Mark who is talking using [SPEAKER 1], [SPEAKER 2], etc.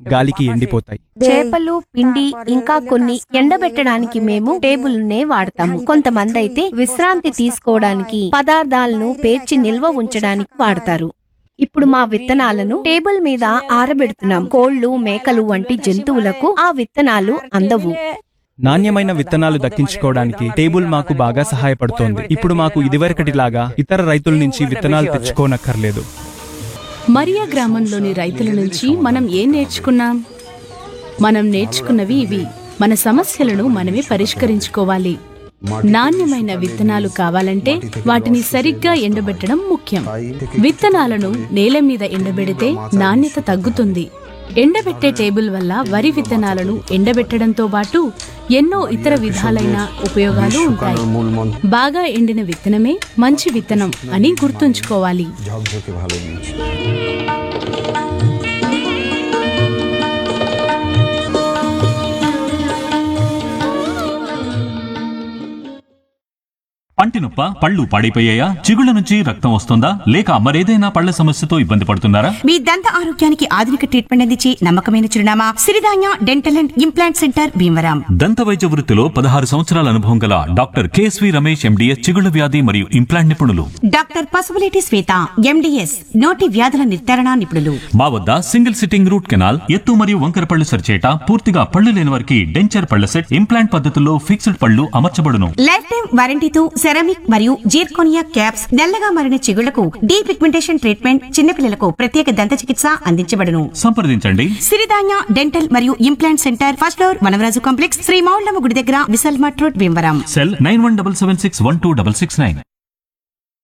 [SPEAKER 1] గాలికి ఎండిపోతాయి
[SPEAKER 2] చేపలు పిండి ఇంకా కొన్ని ఎండబెట్టడానికి మేము టేబుల్ నే వాడతాము కొంతమంది అయితే విశ్రాంతి తీసుకోవడానికి పదార్థాలను పేర్చి నిల్వ ఉంచడానికి వాడతారు ఇప్పుడు మా విత్తనాలను టేబుల్ మీద ఆరబెడుతున్నాం కోళ్లు మేకలు వంటి జంతువులకు ఆ విత్తనాలు అందవు
[SPEAKER 1] నాణ్యమైన విత్తనాలు దక్కించుకోవడానికి టేబుల్ మాకు బాగా సహాయపడుతోంది ఇప్పుడు మాకు ఇదివరకటిలాగా ఇతర రైతుల నుంచి విత్తనాలు తెచ్చుకోనక్కర్లేదు
[SPEAKER 3] మరియా గ్రామంలోని రైతుల నుంచి మనం ఏం నేర్చుకున్నాం మనం నేర్చుకున్నవి ఇవి మన సమస్యలను మనమే పరిష్కరించుకోవాలి నాణ్యమైన విత్తనాలు కావాలంటే వాటిని సరిగ్గా ఎండబెట్టడం ముఖ్యం విత్తనాలను నేల మీద ఎండబెడితే నాణ్యత తగ్గుతుంది ఎండబెట్టే టేబుల్ వల్ల వరి విత్తనాలను ఎండబెట్టడంతో పాటు ఎన్నో ఇతర విధాలైన ఉపయోగాలు ఉంటాయి బాగా ఎండిన విత్తనమే మంచి విత్తనం అని గుర్తుంచుకోవాలి
[SPEAKER 4] ঝকঝকে ভালো বীজ
[SPEAKER 5] పంటి నొప్ప పళ్ళు పాడైపోయాయా చిగుళ్ళ నుంచి రక్తం వస్తుందా లేక మరేదైనా పళ్ళ సమస్యతో ఇబ్బంది పడుతున్నారా
[SPEAKER 6] మీ దంత ఆరోగ్యానికి ఆధునిక ట్రీట్మెంట్ అందించి నమ్మకమైన చిరునామా Siridhanya dental and implant centre Bhimavaram
[SPEAKER 5] దంత వైద్య వృత్తిలో పదహారు సంవత్సరాల అనుభవం గల డాక్టర్ కేఎస్వి రమేష్ ఎండిఎస్ చిగుళ్ళ వ్యాధి మరియు ఇంప్లాంట్ నిపుణులు
[SPEAKER 6] డాక్టర్ పసుపులేటి శ్వేత ఎండిఎస్ నోటి వ్యాధుల నిర్ధారణ నిపుణులు
[SPEAKER 5] మా వద్ద సింగిల్ సిట్టింగ్ రూట్ కెనాల్ ఎత్తు మరియు వంకర పళ్ళు సరిచేట పూర్తిగా పళ్ళు లేని వారికి డెంచర్ పళ్ళ సెట్ ఇంప్లాంట్ పద్ధతుల్లో ఫిక్స్డ్ పళ్ళు అమర్చబడును
[SPEAKER 6] లైఫ్ టైం వారంటీతో సెరామిక్ మరియు జీర్కోనియా క్యాప్స్ నల్లగా మారిన చిగుళ్లకు డీ పిగ్మెంటేషన్ ట్రీట్మెంట్ చిన్నపిల్లలకు ప్రత్యేక దంత చికిత్స అందించబడును
[SPEAKER 5] సంప్రదించండి
[SPEAKER 6] సిరిధాన్య డెంటల్ మరియు implant centre first floor Vanavaraju complex Shri Moullamma గుడి దగ్గర Vishal mart road Bhimavaram
[SPEAKER 5] cell nine one double seven six one two double six nine